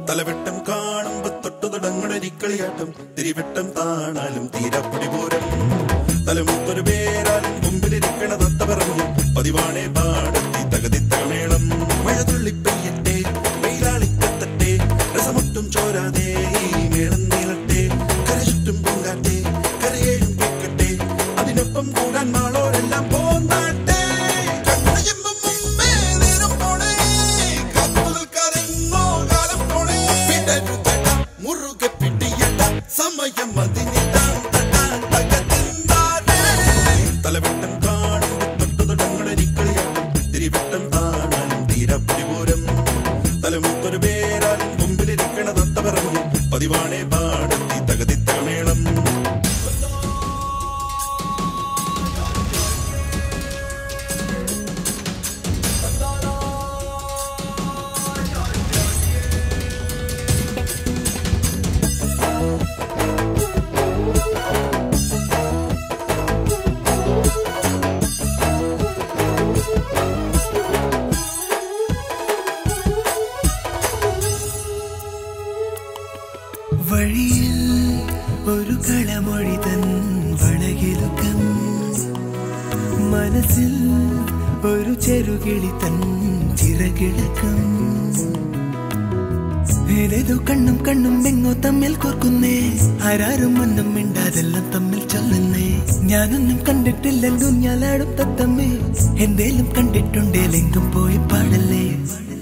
തലവെട്ടം കാണുമ്പോ തൊട്ടു തുടങ്ങണരിക്കളിയാട്ടം തിരിവെട്ടം താണാലും തീരാപ്പൊടി പൂരം തലമുത്തൊരു പേരാലും മുമ്പിലിരിക്കണ തത്ത പറഞ്ഞു പതിവാണേ പാടത്തി തകതി തകമേളം മഴ തുള്ളിപ്പെയ്യട്ടെ വെയിലാളിക്കത്തട്ടെ രസമൊട്ടും ചോരാതെ ഈ മേളം നീളട്ടെ കരചുറ്റും പൂങ്കാട്ടെ കരയേഴും കേക്കട്ടെ അതിനൊപ്പം കൂടാൻ മാളോരെല്ലാം പോന്നാട്ടെ കണ്ണയമ്പം മുമ്പേ നേരം പോണേ കാത്തു നിൽക്കാതെങ്ങോ കാലം പോണേ പിടരുതട മുറുകെ പിടിയട സമയം അതിനിടാൻ തടാൻ തകതിന്താനേ തലവെട്ടം കാണുമ്പോ തൊട്ടു തുടങ്ങണരിക്കളിയാട്ടം തിരിവെട്ടം താണാലും തീരപ്പുരിപൂരം തലമുത്തൊരു പേരാലും മുമ്പിലിരിക്കണ തത്ത പറഞ്ഞു പതിവാണേ പാടത്തി തകതി തകമേളം വഴിയിൽ ഒരു കളമൊഴി തൻ വളകിലുക്കം മനസ്സിൽ ഒരു ചെറുകിളി തൻ ചിറകിളക്കം ഏതേതോ കണ്ണും കണ്ണും എങ്ങോ തമ്മിൽ കോർക്കുന്നേ ആരാരും ഒന്നും മിണ്ടാതെല്ലാം തമ്മിൽ ചൊല്ലുന്നേ ഞാനൊന്നും കണ്ടിട്ടില്ലെങ്കും ഞാലാടും തത്തമ്മേ എന്തേലും കണ്ടിട്ടുണ്ടേലെങ്കും പോയി പാടല്ലേ